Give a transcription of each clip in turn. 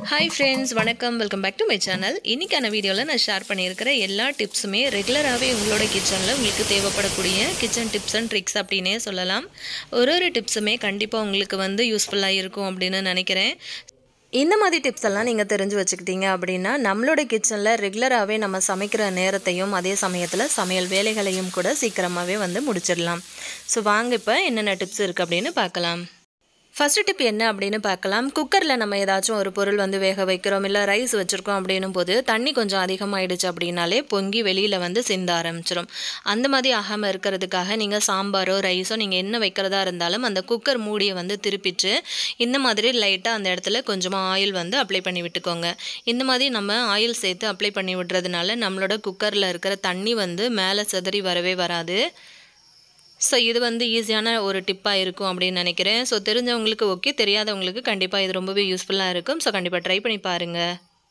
hi friends வணக்கம் welcome back to my channel இன்றைக்கான வீடியோவில் நான் ஷேர் பண்ணியிருக்கிற எல்லா டிப்ஸுமே ரெகுலராகவே உங்களோட கிச்சனில் உங்களுக்கு தேவைப்படக்கூடிய கிச்சன் டிப்ஸ் அண்ட் ட்ரிக்ஸ் அப்படின்னே சொல்லலாம் ஒரு ஒரு டிப்ஸுமே கண்டிப்பாக உங்களுக்கு வந்து யூஸ்ஃபுல்லாக இருக்கும் அப்படின்னு நினைக்கிறேன் இந்த மாதிரி டிப்ஸ் எல்லாம் நீங்கள் தெரிஞ்சு வச்சுக்கிட்டீங்க அப்படின்னா நம்மளோட கிச்சனில் ரெகுலராகவே நம்ம சமைக்கிற நேரத்தையும் அதே சமயத்தில் சமையல் வேலைகளையும் கூட சீக்கிரமாகவே வந்து முடிச்சிடலாம் ஸோ வாங்க இப்போ என்னென்ன டிப்ஸ் இருக்குது அப்படின்னு பார்க்கலாம் ஃபஸ்ட்டு டிப் என்ன அப்படின்னு பார்க்கலாம் குக்கரில் நம்ம ஏதாச்சும் ஒரு பொருள் வந்து வேக வைக்கிறோம் இல்லை ரைஸ் வச்சுருக்கோம் அப்படின்னும் போது தண்ணி கொஞ்சம் அதிகமாகிடுச்சு அப்படின்னாலே பொங்கி வெளியில் வந்து சிந்த ஆரம்பிச்சிடும் அந்த மாதிரி ஆகாமல் இருக்கிறதுக்காக நீங்கள் சாம்பாரோ ரைஸோ நீங்கள் என்ன வைக்கிறதா இருந்தாலும் அந்த குக்கர் மூடியை வந்து திருப்பிட்டு இந்த மாதிரி லைட்டாக அந்த இடத்துல கொஞ்சமாக ஆயில் வந்து அப்ளை பண்ணி விட்டுக்கோங்க இந்த மாதிரி நம்ம ஆயில் சேர்த்து அப்ளை பண்ணி விடுறதுனால நம்மளோட குக்கரில் இருக்கிற தண்ணி வந்து மேலே சிதறி வரவே வராது ஸோ இது வந்து ஈஸியான ஒரு டிப்பாக இருக்கும் அப்படின்னு நினைக்கிறேன் ஸோ தெரிஞ்சவங்களுக்கு ஓகே தெரியாதவங்களுக்கு கண்டிப்பாக இது ரொம்பவே யூஸ்ஃபுல்லாக இருக்கும் ஸோ கண்டிப்பாக ட்ரை பண்ணி பாருங்கள்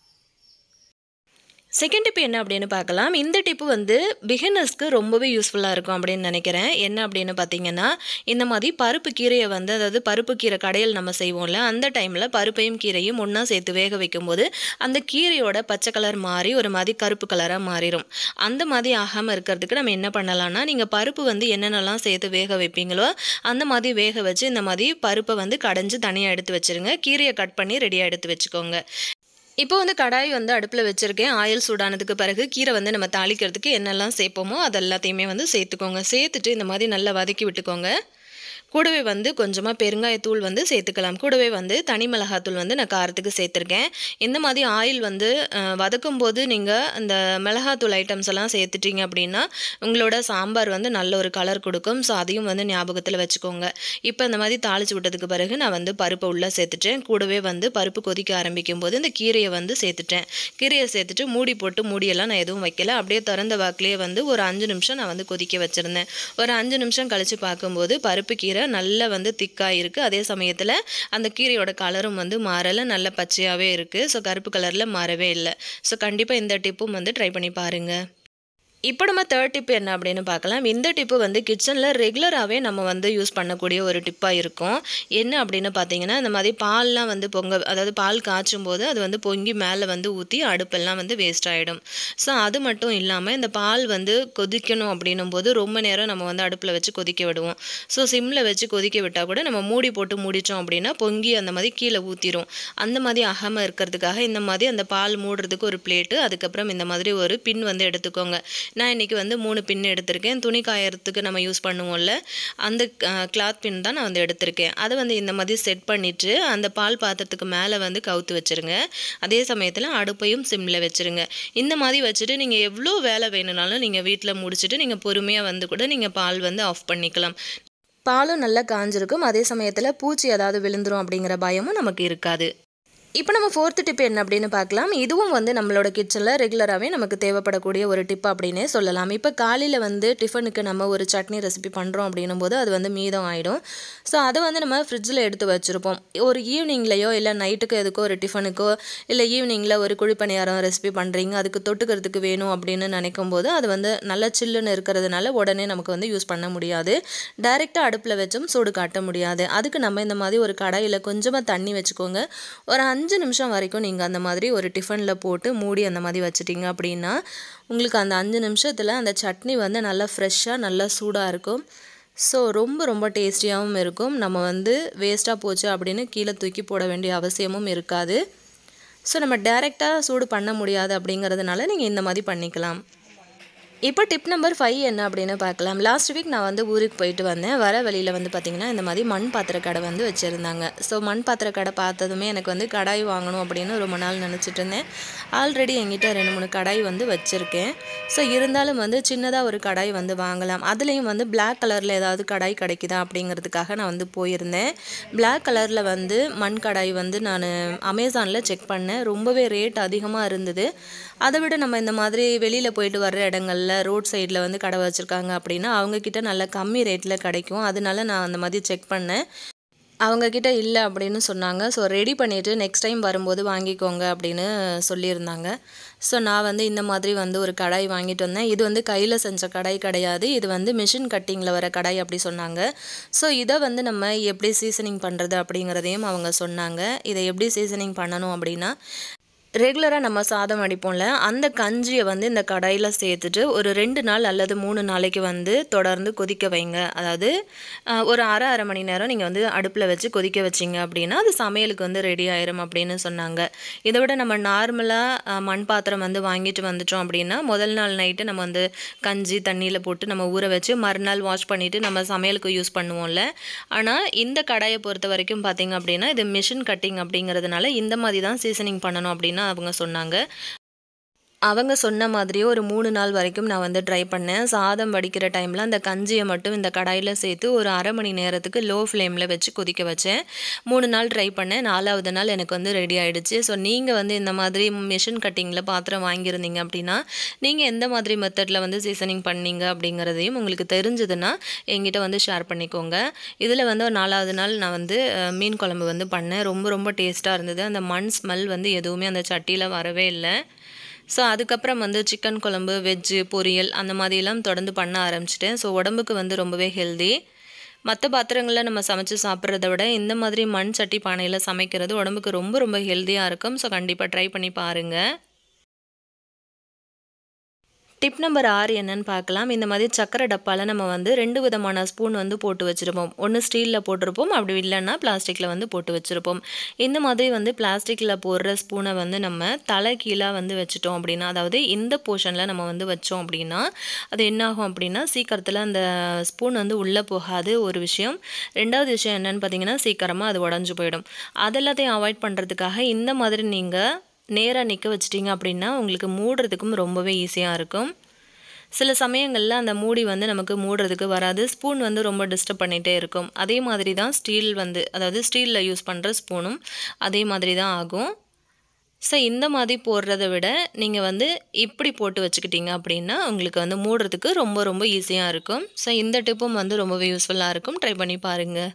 செகண்ட் டிப் என்ன அப்படின்னு பார்க்கலாம் இந்த டிப்பு வந்து பிகினர்ஸ்க்கு ரொம்பவே யூஸ்ஃபுல்லாக இருக்கும் அப்படின்னு நினைக்கிறேன் என்ன அப்படின்னு பார்த்தீங்கன்னா இந்த மாதிரி பருப்பு கீரையை வந்து அதாவது பருப்பு கீரை கடையில் நம்ம செய்வோம்ல அந்த டைமில் பருப்பையும் கீரையும் ஒன்றா சேர்த்து வேக வைக்கும்போது அந்த கீரையோட பச்சை கலர் மாறி ஒரு மாதிரி கருப்பு கலராக மாறிடும் அந்த மாதிரி ஆகாமல் இருக்கிறதுக்கு நம்ம என்ன பண்ணலாம்னா நீங்கள் பருப்பு வந்து என்னென்னலாம் சேர்த்து வேக வைப்பீங்களோ அந்த மாதிரி வேக வச்சு இந்த மாதிரி பருப்பை வந்து கடைஞ்சி தனியாக எடுத்து வச்சுருங்க கீரையை கட் பண்ணி ரெடியாக எடுத்து வச்சுக்கோங்க இப்போ வந்து கடாய் வந்து அடுப்பில் வச்சுருக்கேன் ஆயில் சூடானதுக்கு பிறகு கீரை வந்து நம்ம தாளிக்கிறதுக்கு என்னெல்லாம் சேர்ப்போமோ அது எல்லாத்தையுமே வந்து சேர்த்துக்கோங்க சேர்த்துட்டு இந்த மாதிரி நல்லா வதக்கி விட்டுக்கோங்க கூடவே வந்து கொஞ்சமாக பெருங்காயத்தூள் வந்து சேர்த்துக்கலாம் கூடவே வந்து தனி மிளகாத்தூள் வந்து நான் காரத்துக்கு சேர்த்துருக்கேன் இந்த மாதிரி ஆயில் வந்து வதக்கும் போது நீங்கள் அந்த மிளகாத்தூள் ஐட்டம்ஸ் எல்லாம் சேர்த்துட்டீங்க அப்படின்னா உங்களோட சாம்பார் வந்து நல்ல ஒரு கலர் கொடுக்கும் ஸோ அதையும் வந்து ஞாபகத்தில் வச்சுக்கோங்க இப்போ இந்த மாதிரி தாளித்து விட்டதுக்கு பிறகு நான் வந்து பருப்பை உள்ளே சேர்த்துட்டேன் கூடவே வந்து பருப்பு கொதிக்க ஆரம்பிக்கும் போது இந்த கீரையை வந்து சேர்த்துட்டேன் கீரையை சேர்த்துட்டு மூடி போட்டு மூடியெல்லாம் நான் எதுவும் வைக்கல அப்படியே திறந்த வாக்கிலேயே வந்து ஒரு அஞ்சு நிமிஷம் நான் வந்து கொதிக்க வச்சுருந்தேன் ஒரு அஞ்சு நிமிஷம் கழித்து பார்க்கும்போது பருப்பு கீரை நல்லா வந்து திக்காக இருக்குது அதே சமயத்தில் அந்த கீரையோட கலரும் வந்து மாறலை நல்ல பச்சையாகவே இருக்குது ஸோ கருப்பு கலரில் மாறவே இல்லை ஸோ கண்டிப்பாக இந்த டிப்பும் வந்து ட்ரை பண்ணி பாருங்கள் இப்போ நம்ம தேர்ட் டிப் என்ன அப்படின்னு பார்க்கலாம் இந்த டிப்பு வந்து கிச்சனில் ரெகுலராகவே நம்ம வந்து யூஸ் பண்ணக்கூடிய ஒரு டிப்பாக இருக்கும் என்ன அப்படின்னு பார்த்தீங்கன்னா இந்த மாதிரி பால்லாம் வந்து பொங்க அதாவது பால் காய்ச்சும் போது அது வந்து பொங்கி மேலே வந்து ஊற்றி அடுப்பெல்லாம் வந்து வேஸ்ட் ஆகிடும் ஸோ அது மட்டும் இல்லாமல் இந்த பால் வந்து கொதிக்கணும் அப்படின்னும் போது ரொம்ப நேரம் நம்ம வந்து அடுப்பில் வச்சு கொதிக்க விடுவோம் ஸோ சிம்மில் வச்சு கொதிக்க விட்டால் கூட நம்ம மூடி போட்டு மூடிச்சோம் அப்படின்னா பொங்கி அந்த மாதிரி கீழே ஊற்றிடும் அந்த மாதிரி அகாமல் இருக்கிறதுக்காக இந்த மாதிரி அந்த பால் மூடுறதுக்கு ஒரு பிளேட்டு அதுக்கப்புறம் இந்த மாதிரி ஒரு பின் வந்து எடுத்துக்கோங்க நான் இன்றைக்கி வந்து மூணு பின் எடுத்திருக்கேன் துணி காயறதுக்கு நம்ம யூஸ் பண்ணுவோம்ல அந்த கிளாத் பின் தான் நான் வந்து எடுத்திருக்கேன் அதை வந்து இந்த மாதிரி செட் பண்ணிவிட்டு அந்த பால் பாத்திரத்துக்கு மேலே வந்து கவுத்து வச்சுருங்க அதே சமயத்தில் அடுப்பையும் சிம்மில் வச்சுருங்க இந்த மாதிரி வச்சுட்டு நீங்கள் எவ்வளோ வேலை வேணும்னாலும் நீங்கள் வீட்டில் முடிச்சுட்டு நீங்கள் பொறுமையாக வந்து கூட நீங்கள் பால் வந்து ஆஃப் பண்ணிக்கலாம் பாலும் நல்லா காஞ்சிருக்கும் அதே சமயத்தில் பூச்சி ஏதாவது விழுந்துரும் அப்படிங்கிற பயமும் நமக்கு இருக்காது இப்போ நம்ம ஃபோர்த்து டிப் என்ன அப்படின்னு பார்க்கலாம் இதுவும் வந்து நம்மளோட கிச்சனில் ரெகுலராகவே நமக்கு தேவைப்படக்கூடிய ஒரு டிப் அப்படின்னே சொல்லலாம் இப்போ காலையில் வந்து டிஃபனுக்கு நம்ம ஒரு சட்னி ரெசிபி பண்ணுறோம் அப்படின்னும் போது அது வந்து மீதம் ஆகிடும் ஸோ அதை வந்து நம்ம ஃப்ரிட்ஜில் எடுத்து வச்சுருப்போம் ஒரு ஈவினிங்லேயோ இல்லை நைட்டுக்கு எதுக்கோ ஒரு டிஃபனுக்கோ இல்லை ஈவினிங்கில் ஒரு குழிப்பணியாரம் ரெசிபி பண்ணுறீங்க அதுக்கு தொட்டுக்கிறதுக்கு வேணும் அப்படின்னு நினைக்கும் போது அது வந்து நல்ல சில்லுன்னு இருக்கிறதுனால உடனே நமக்கு வந்து யூஸ் பண்ண முடியாது டைரெக்டாக அடுப்பில் வச்சும் சூடு காட்ட முடியாது அதுக்கு நம்ம இந்த மாதிரி ஒரு கடாயில் கொஞ்சமாக தண்ணி வச்சுக்கோங்க ஒரு அஞ்சு நிமிஷம் வரைக்கும் நீங்கள் அந்த மாதிரி ஒரு டிஃபனில் போட்டு மூடி அந்த மாதிரி வச்சிட்டிங்க அப்படின்னா உங்களுக்கு அந்த அஞ்சு நிமிஷத்தில் அந்த சட்னி வந்து நல்லா ஃப்ரெஷ்ஷாக நல்லா சூடாக இருக்கும் ஸோ ரொம்ப ரொம்ப டேஸ்டியாகவும் இருக்கும் நம்ம வந்து வேஸ்ட்டாக போச்சு அப்படின்னு கீழே தூக்கி போட வேண்டிய அவசியமும் இருக்காது ஸோ நம்ம டைரெக்டாக சூடு பண்ண முடியாது அப்படிங்கிறதுனால நீங்கள் இந்த மாதிரி பண்ணிக்கலாம் இப்போ டிப் நம்பர் ஃபைவ் என்ன அப்படின்னு பார்க்கலாம் லாஸ்ட் வீக் நான் வந்து ஊருக்கு போயிட்டு வந்தேன் வர வழியில் வந்து பார்த்திங்கன்னா இந்த மாதிரி மண் பாத்திர கடை வந்து வச்சுருந்தாங்க ஸோ மண் பாத்திர கடை பார்த்ததுமே எனக்கு வந்து கடாய் வாங்கணும் அப்படின்னு ரொம்ப நாள் நினச்சிட்டு இருந்தேன் ஆல்ரெடி என்கிட்ட ரெண்டு மூணு கடாய் வந்து வச்சுருக்கேன் ஸோ இருந்தாலும் வந்து சின்னதாக ஒரு கடாய் வந்து வாங்கலாம் அதுலேயும் வந்து பிளாக் கலரில் ஏதாவது கடாய் கிடைக்குதா அப்படிங்கிறதுக்காக நான் வந்து போயிருந்தேன் பிளாக் கலரில் வந்து மண் கடாய் வந்து நான் அமேசானில் செக் பண்ணேன் ரொம்பவே ரேட் அதிகமாக இருந்தது அதை விட நம்ம இந்த மாதிரி வெளியில் போயிட்டு வர்ற இடங்கள்ல ரோட் சைடில் வந்து கடை வச்சுருக்காங்க அப்படின்னா அவங்கக்கிட்ட நல்ல கம்மி ரேட்டில் கிடைக்கும் அதனால நான் அந்த மாதிரி செக் பண்ணேன் அவங்கக்கிட்ட இல்லை அப்படின்னு சொன்னாங்க ஸோ ரெடி பண்ணிவிட்டு நெக்ஸ்ட் டைம் வரும்போது வாங்கிக்கோங்க அப்படின்னு சொல்லியிருந்தாங்க ஸோ நான் வந்து இந்த மாதிரி வந்து ஒரு கடாய் வாங்கிட்டு வந்தேன் இது வந்து கையில் செஞ்ச கடாய் கிடையாது இது வந்து மிஷின் கட்டிங்கில் வர கடாய் அப்படி சொன்னாங்க ஸோ இதை வந்து நம்ம எப்படி சீசனிங் பண்ணுறது அப்படிங்கிறதையும் அவங்க சொன்னாங்க இதை எப்படி சீசனிங் பண்ணணும் அப்படின்னா ரெகுலராக நம்ம சாதம் அடிப்போம்ல அந்த கஞ்சியை வந்து இந்த கடாயில் சேர்த்துட்டு ஒரு ரெண்டு நாள் அல்லது மூணு நாளைக்கு வந்து தொடர்ந்து கொதிக்க வைங்க அதாவது அஹ், ஒரு அரை அரை மணி நேரம் நீங்கள் வந்து அடுப்பில் வச்சு கொதிக்க வச்சிங்க அப்படின்னா அது சமையலுக்கு வந்து ரெடி ஆயிரும் அப்படின்னு சொன்னாங்க இதை விட நம்ம நார்மலாக மண் பாத்திரம் வந்து வாங்கிட்டு வந்துட்டோம் அப்படின்னா முதல் நாள் நைட்டு நம்ம வந்து கஞ்சி தண்ணியில் போட்டு நம்ம ஊற வச்சு மறுநாள் வாஷ் பண்ணிவிட்டு நம்ம சமையலுக்கு யூஸ் பண்ணுவோம்ல ஆனால் இந்த கடாயை பொறுத்த வரைக்கும் பார்த்தீங்க அப்படின்னா இது மிஷின் கட்டிங் அப்படிங்கிறதுனால இந்த மாதிரி தான் சீசனிங் பண்ணணும் அப்படின்னு அவங்க சொன்னாங்க அவங்க சொன்ன மாதிரியே ஒரு மூணு நாள் வரைக்கும் நான் வந்து ட்ரை பண்ணேன் சாதம் வடிக்கிற டைமில் அந்த கஞ்சியை மட்டும் இந்த கடாயில் சேர்த்து ஒரு அரை மணி நேரத்துக்கு லோ ஃப்ளேமில் வச்சு கொதிக்க வச்சேன் மூணு நாள் ட்ரை பண்ணேன் நாலாவது நாள் எனக்கு வந்து ரெடி ஆயிடுச்சு ஸோ நீங்கள் வந்து இந்த மாதிரி மிஷின் கட்டிங்கில் பாத்திரம் வாங்கியிருந்தீங்க அப்படின்னா நீங்கள் எந்த மாதிரி மெத்தடில் வந்து சீசனிங் பண்ணீங்க அப்படிங்கிறதையும் உங்களுக்கு தெரிஞ்சதுன்னா என்கிட்ட வந்து ஷேர் பண்ணிக்கோங்க இதில் வந்து ஒரு நாலாவது நாள் நான் வந்து அஹ், மீன் குழம்பு வந்து பண்ணேன் ரொம்ப ரொம்ப டேஸ்ட்டாக இருந்தது அந்த மண் ஸ்மெல் வந்து எதுவுமே அந்த சட்டியில் வரவே இல்லை ஸோ அதுக்கப்புறம் வந்து சிக்கன் குழம்பு வெஜ்ஜு பொரியல் அந்த மாதிரிலாம் தொடர்ந்து பண்ண ஆரம்பிச்சிட்டேன் ஸோ உடம்புக்கு வந்து ரொம்பவே ஹெல்தி மற்ற பாத்திரங்களில் நம்ம சமைச்சு சாப்பிட்றத விட இந்த மாதிரி மண் சட்டி பானையில் சமைக்கிறது உடம்புக்கு ரொம்ப ரொம்ப ஹெல்த்தியாக இருக்கும் ஸோ கண்டிப்பாக ட்ரை பண்ணி பாருங்கள் டிப் நம்பர் ஆறு என்னன்னு பார்க்கலாம் இந்த மாதிரி சக்கரை டப்பாவில் நம்ம வந்து ரெண்டு விதமான ஸ்பூன் வந்து போட்டு வச்சுருப்போம் ஒன்று ஸ்டீலில் போட்டிருப்போம் அப்படி இல்லைன்னா பிளாஸ்டிக்கில் வந்து போட்டு வச்சுருப்போம் இந்த மாதிரி வந்து பிளாஸ்டிக்கில் போடுற ஸ்பூனை வந்து நம்ம தலை கீழாக வந்து வச்சுட்டோம் அப்படின்னா அதாவது இந்த போர்ஷனில் நம்ம வந்து வச்சோம் அப்படின்னா அது என்னாகும் அப்படின்னா சீக்கிரத்தில் அந்த ஸ்பூன் வந்து உள்ளே போகாது ஒரு விஷயம் ரெண்டாவது விஷயம் என்னன்னு பார்த்தீங்கன்னா சீக்கிரமாக அது உடஞ்சி போயிடும் அதெல்லாத்தையும் அவாய்ட் பண்ணுறதுக்காக இந்த மாதிரி நீங்கள் நேராக நிற்க வச்சிட்டிங்க அப்படின்னா உங்களுக்கு மூடுறதுக்கும் ரொம்பவே ஈஸியாக இருக்கும் சில சமயங்களில் அந்த மூடி வந்து நமக்கு மூடுறதுக்கு வராது ஸ்பூன் வந்து ரொம்ப டிஸ்டர்ப் பண்ணிகிட்டே இருக்கும் அதே மாதிரி தான் ஸ்டீல் வந்து அதாவது ஸ்டீலில் யூஸ் பண்ணுற ஸ்பூனும் அதே மாதிரி தான் ஆகும் ஸோ இந்த மாதிரி போடுறத விட நீங்கள் வந்து இப்படி போட்டு வச்சுக்கிட்டீங்க அப்படின்னா உங்களுக்கு வந்து மூடுறதுக்கு ரொம்ப ரொம்ப ஈஸியாக இருக்கும் ஸோ இந்த டிப்பும் வந்து ரொம்பவே யூஸ்ஃபுல்லாக இருக்கும் ட்ரை பண்ணி பாருங்கள்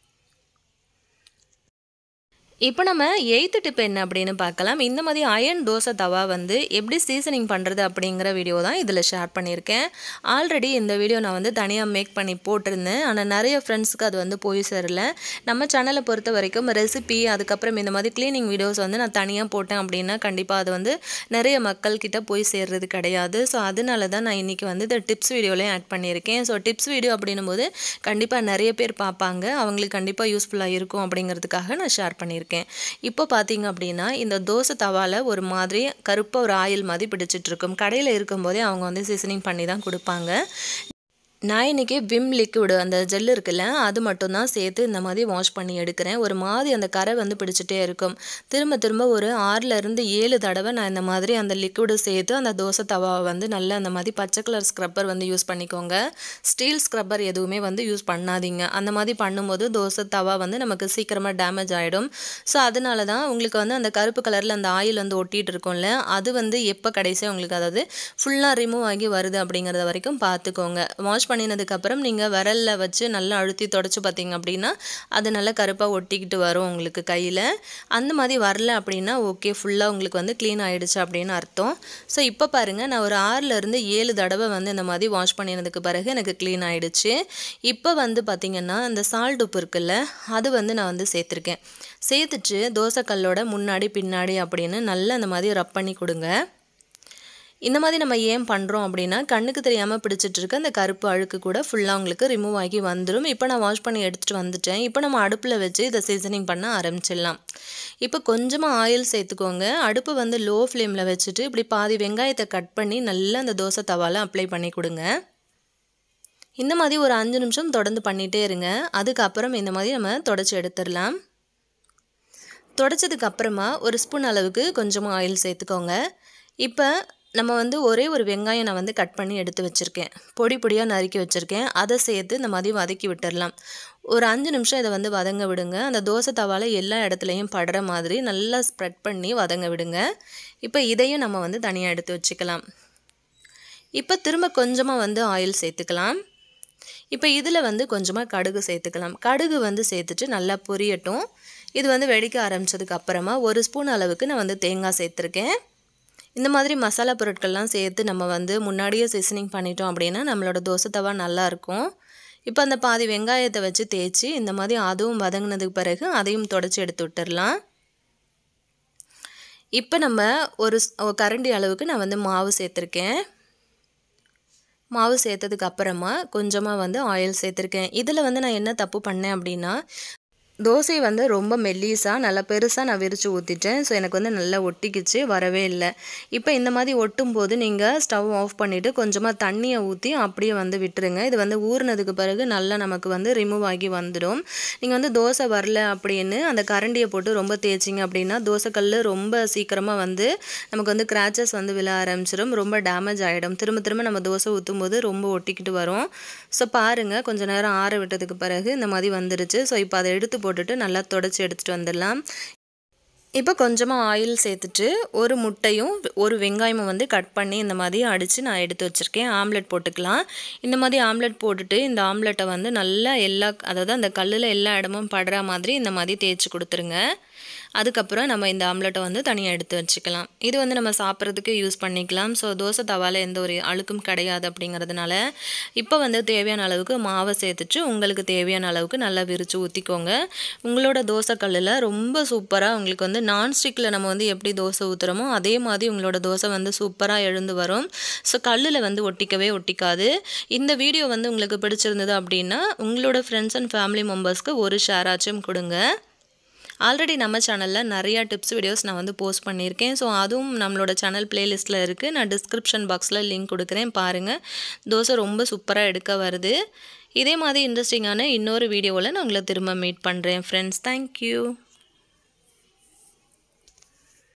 இப்போ நம்ம எயித்து டிப் என்ன அப்படின்னு பார்க்கலாம் இந்த மாதிரி அயன் தோசை தவா வந்து எப்படி சீசனிங் பண்ணுறது அப்படிங்கிற வீடியோ தான் இதில் ஷேர் பண்ணியிருக்கேன் ஆல்ரெடி இந்த வீடியோ நான் வந்து தனியாக மேக் பண்ணி போட்டிருந்தேன் ஆனால் நிறைய ஃப்ரெண்ட்ஸுக்கு அது வந்து போய் சேரல நம்ம சேனலை பொறுத்த வரைக்கும் ரெசிபி அதுக்கப்புறம் இந்த மாதிரி க்ளீனிங் வீடியோஸ் வந்து நான் தனியாக போட்டேன் அப்படின்னா கண்டிப்பாக அது வந்து நிறைய மக்கள்கிட்ட போய் சேர்றது கிடையாது ஸோ அதனால தான் நான் இன்றைக்கி வந்து இந்த டிப்ஸ் வீடியோலையும் ஆட் பண்ணியிருக்கேன் ஸோ டிப்ஸ் வீடியோ அப்படின்னும் போது கண்டிப்பாக நிறைய பேர் பார்ப்பாங்க அவங்களுக்கு கண்டிப்பாக யூஸ்ஃபுல்லாக இருக்கும் அப்படிங்கிறதுக்காக நான் ஷேர் பண்ணியிருக்கேன் இப்போ பார்த்தீங்க அப்படின்னா இந்த தோசை தவால ஒரு மாதிரி கருப்பாக ஒரு ஆயில் மாதிரி பிடிச்சிட்டு இருக்கும் கடையில் இருக்கும்போதே அவங்க வந்து சீசனிங் பண்ணி தான் கொடுப்பாங்க நான் இன்றைக்கி விம் லிக்விடு அந்த ஜெல் இருக்குல்ல அது மட்டும்தான் சேர்த்து இந்த மாதிரி வாஷ் பண்ணி எடுக்கிறேன் ஒரு மாதிரி அந்த கரை வந்து பிடிச்சிட்டே இருக்கும் திரும்ப திரும்ப ஒரு ஆறுலேருந்து ஏழு தடவை நான் இந்த மாதிரி அந்த லிக்விடு சேர்த்து அந்த தோசை தவாவை வந்து நல்லா அந்த மாதிரி பச்சை கலர் ஸ்க்ரப்பர் வந்து யூஸ் பண்ணிக்கோங்க ஸ்டீல் ஸ்க்ரப்பர் எதுவுமே வந்து யூஸ் பண்ணாதீங்க அந்த மாதிரி பண்ணும்போது தோசை தவா வந்து நமக்கு சீக்கிரமாக டேமேஜ் ஆகிடும் ஸோ அதனால தான் உங்களுக்கு வந்து அந்த கருப்பு கலரில் அந்த ஆயில் வந்து ஒட்டிகிட்டு இருக்கும்ல அது வந்து எப்போ கடைசியாக உங்களுக்கு அதாவது ஃபுல்லாக ரிமூவ் ஆகி வருது அப்படிங்கிறத வரைக்கும் பார்த்துக்கோங்க வாஷ் பண்ணினதுக்கப்புறம் நீங்கள் விரலில் வச்சு நல்லா அழுத்தி தொடச்சி பார்த்தீங்க அப்படின்னா அது நல்லா கருப்பாக ஒட்டிக்கிட்டு வரும் உங்களுக்கு கையில் அந்த மாதிரி வரல அப்படின்னா ஓகே ஃபுல்லாக உங்களுக்கு வந்து க்ளீன் ஆகிடுச்சு அப்படின்னு அர்த்தம் ஸோ இப்போ பாருங்கள் நான் ஒரு ஆறுலேருந்து ஏழு தடவை வந்து இந்த மாதிரி வாஷ் பண்ணினதுக்கு பிறகு எனக்கு க்ளீன் ஆகிடுச்சு இப்போ வந்து பார்த்திங்கன்னா இந்த சால்ட் உப்பு இருக்குல்ல அது வந்து நான் வந்து சேர்த்துருக்கேன் சேர்த்துட்டு தோசைக்கல்லோட முன்னாடி பின்னாடி அப்படின்னு நல்லா அந்த மாதிரி ரப் பண்ணி கொடுங்க இந்த மாதிரி நம்ம ஏன் பண்ணுறோம் அப்படின்னா கண்ணுக்கு தெரியாமல் பிடிச்சிட்டு இருக்க அந்த கருப்பு அழுக்கு கூட ஃபுல்லாக உங்களுக்கு ரிமூவ் ஆகி வந்துடும் இப்போ நான் வாஷ் பண்ணி எடுத்துகிட்டு வந்துட்டேன் இப்போ நம்ம அடுப்பில் வச்சு இதை சீசனிங் பண்ண ஆரம்பிச்சிடலாம் இப்போ கொஞ்சமாக ஆயில் சேர்த்துக்கோங்க அடுப்பு வந்து லோ ஃப்ளேமில் வச்சுட்டு இப்படி பாதி வெங்காயத்தை கட் பண்ணி நல்லா அந்த தோசை தவால அப்ளை பண்ணி கொடுங்க இந்த மாதிரி ஒரு அஞ்சு நிமிஷம் தொடர்ந்து பண்ணிகிட்டே இருங்க அதுக்கப்புறம் இந்த மாதிரி நம்ம தொடச்சி எடுத்துடலாம் தொடச்சதுக்கு அப்புறமா ஒரு ஸ்பூன் அளவுக்கு கொஞ்சமாக ஆயில் சேர்த்துக்கோங்க இப்போ நம்ம வந்து ஒரே ஒரு வெங்காயம் நான் வந்து கட் பண்ணி எடுத்து வச்சுருக்கேன் பொடி பொடியாக நறுக்கி வச்சுருக்கேன் அதை சேர்த்து இந்த மாதிரி வதக்கி விட்டுடலாம் ஒரு அஞ்சு நிமிஷம் இதை வந்து வதங்க விடுங்க அந்த தோசை தவால எல்லா இடத்துலையும் படுற மாதிரி நல்லா ஸ்ப்ரெட் பண்ணி வதங்க விடுங்க இப்போ இதையும் நம்ம வந்து தனியாக எடுத்து வச்சுக்கலாம் இப்போ திரும்ப கொஞ்சமாக வந்து ஆயில் சேர்த்துக்கலாம் இப்போ இதில் வந்து கொஞ்சமாக கடுகு சேர்த்துக்கலாம் கடுகு வந்து சேர்த்துட்டு நல்லா பொரியட்டும் இது வந்து வெடிக்க ஆரம்பித்ததுக்கு அப்புறமா ஒரு ஸ்பூன் அளவுக்கு நான் வந்து தேங்காய் சேர்த்துருக்கேன் இந்த மாதிரி மசாலா பொருட்கள்லாம் சேர்த்து நம்ம வந்து முன்னாடியே சீசனிங் பண்ணிட்டோம் அப்படின்னா நம்மளோட தோசை தவா நல்லாயிருக்கும் இப்போ அந்த பாதி வெங்காயத்தை வச்சு தேய்ச்சி இந்த மாதிரி அதுவும் வதங்கினதுக்கு பிறகு அதையும் தொடச்சி எடுத்து விட்டுடலாம் இப்போ நம்ம ஒரு கரண்டி அளவுக்கு நான் வந்து மாவு சேர்த்துருக்கேன் மாவு சேர்த்ததுக்கு அப்புறமா கொஞ்சமாக வந்து ஆயில் சேர்த்துருக்கேன் இதில் வந்து நான் என்ன தப்பு பண்ணேன் அப்படின்னா தோசை வந்து ரொம்ப மெல்லீஸாக நல்லா பெருசாக நான் விரித்து ஊற்றிட்டேன் ஸோ எனக்கு வந்து நல்லா ஒட்டிக்கிச்சு வரவே இல்லை இப்போ இந்த மாதிரி ஒட்டும் போது நீங்கள் ஸ்டவ் ஆஃப் பண்ணிவிட்டு கொஞ்சமாக தண்ணியை ஊற்றி அப்படியே வந்து விட்டுருங்க இது வந்து ஊறினதுக்கு பிறகு நல்லா நமக்கு வந்து ரிமூவ் ஆகி வந்துடும் நீங்கள் வந்து தோசை வரல அப்படின்னு அந்த கரண்டியை போட்டு ரொம்ப தேய்ச்சிங்க அப்படின்னா தோசைக்கல் ரொம்ப சீக்கிரமாக வந்து நமக்கு வந்து கிராச்சஸ் வந்து விழ ஆரம்பிச்சிடும் ரொம்ப டேமேஜ் ஆகிடும் திரும்ப திரும்ப நம்ம தோசை ஊற்றும் போது ரொம்ப ஒட்டிக்கிட்டு வரும் ஸோ பாருங்கள் கொஞ்சம் நேரம் ஆற விட்டதுக்கு பிறகு இந்த மாதிரி வந்துருச்சு ஸோ இப்போ அதை எடுத்து போட்டுட்டு நல்லா தொடச்சி எடுத்துகிட்டு வந்துடலாம் இப்போ கொஞ்சமாக ஆயில் சேர்த்துட்டு ஒரு முட்டையும் ஒரு வெங்காயமும் வந்து கட் பண்ணி இந்த மாதிரி அடித்து நான் எடுத்து வச்சுருக்கேன் ஆம்லெட் போட்டுக்கலாம் இந்த மாதிரி ஆம்லெட் போட்டுட்டு இந்த ஆம்லெட்டை வந்து நல்லா எல்லா அதாவது அந்த கல்லில் எல்லா இடமும் படுற மாதிரி இந்த மாதிரி தேய்ச்சி கொடுத்துருங்க அதுக்கப்புறம் நம்ம இந்த ஆம்லெட்டை வந்து தனியாக எடுத்து வச்சுக்கலாம் இது வந்து நம்ம சாப்பிட்றதுக்கு யூஸ் பண்ணிக்கலாம் ஸோ தோசை தவாவில் எந்த ஒரு அழுக்கும் கிடையாது அப்படிங்கிறதுனால இப்போ வந்து தேவையான அளவுக்கு மாவை சேர்த்துட்டு உங்களுக்கு தேவையான அளவுக்கு நல்லா விரித்து ஊற்றிக்கோங்க உங்களோட தோசை கல்லில் ரொம்ப சூப்பராக உங்களுக்கு வந்து நான்ஸ்டிக்கில் நம்ம வந்து எப்படி தோசை ஊற்றுறோமோ அதே மாதிரி உங்களோட தோசை வந்து சூப்பராக எழுந்து வரும் ஸோ கல்லில் வந்து ஒட்டிக்கவே ஒட்டிக்காது இந்த வீடியோ வந்து உங்களுக்கு பிடிச்சிருந்தது அப்படின்னா உங்களோட ஃப்ரெண்ட்ஸ் அண்ட் ஃபேமிலி மெம்பர்ஸ்க்கு ஒரு ஷேர் ஆச்சும் கொடுங்க ஆல்ரெடி நம்ம சேனலில் நிறையா டிப்ஸ் வீடியோஸ் நான் வந்து போஸ்ட் பண்ணியிருக்கேன் ஸோ அதுவும் நம்மளோட சேனல் பிளேலிஸ்ட்டில் இருக்குது நான் டிஸ்கிரிப்ஷன் பாக்ஸில் லிங்க் கொடுக்குறேன் பாருங்கள் தோசை ரொம்ப சூப்பராக எடுக்க வருது இதே மாதிரி இன்ட்ரெஸ்டிங்கான இன்னொரு வீடியோவில் நான் உங்களை திரும்ப மீட் பண்ணுறேன் ஃப்ரெண்ட்ஸ் தேங்க்யூ